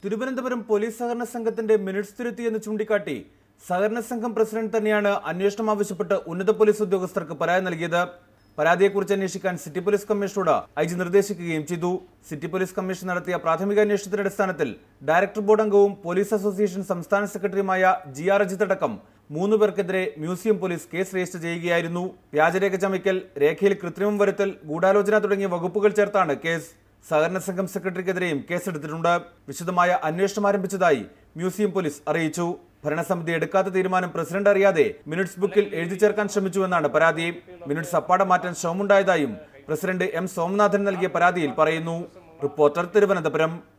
Thiruvananthapuram police സഹകരണ സംഘത്തിന്റെ minutes തിരുത്തിയെന്ന് ചൂണ്ടിക്കാട്ടി സഹകരണ സംഘം പ്രസിഡന്റ് തന്നെയാണ് അന്വേഷണം ആവശ്യപ്പെട്ട് ഉന്നത പോലീസ് ഉദ്യോഗസ്ഥർക്ക് പരാതി നൽകിയത് പരാതിയെക്കുറിച്ച് അന്വേഷിക്കാൻ സിറ്റി പോലീസ് കമ്മീഷണറോട് ഐ ജി നിർദ്ദേശിക്കുകയും ചെയ്തു സിറ്റി പോലീസ് കമ്മീഷൻ നടത്തിയ പ്രാഥമിക അന്വേഷണത്തിന്റെ അടിസ്ഥാനത്തിൽ ഡയറക്ടർ ബോർഡ് അംഗവും പോലീസ് അസോസിയേഷൻ സംസ്ഥാന സെക്രട്ടറിയുമായ ജി ആർ അജിത് അടക്കം മൂന്ന് പേർക്കെതിരെ മ്യൂസിയം പോലീസ് കേസ് രജിസ്റ്റർ ചെയ്യുകയായിരുന്നു വ്യാജരേഖ ചമയ്ക്കൽ രേഖയിൽ കൃത്രിമം വരുത്തൽ ഗൂഢാലോചന തുടങ്ങിയ വകുപ്പുകൾ ചേർത്താണ് കേസ് സഹകരണ സംഘം സെക്രട്ടറിക്കെതിരെയും കേസെടുത്തിട്ടുണ്ട് വിശദമായ അന്വേഷണം ആരംഭിച്ചതായി മ്യൂസിയം പോലീസ് അറിയിച്ചു ഭരണസമിതി എടുക്കാത്ത തീരുമാനം പ്രസിഡന്റ് അറിയാതെ മിനിറ്റ്സ് ബുക്കിൽ എഴുതി ചേർക്കാൻ ശ്രമിച്ചുവെന്നാണ് പരാതി മിനിറ്റ്സ് അപ്പാടെ മാറ്റാൻ ശ്രമമുണ്ടായതായും പ്രസിഡന്റ് എം സോമനാഥൻ നൽകിയ പരാതിയിൽ പറയുന്നു റിപ്പോർട്ടർ തിരുവനന്തപുരം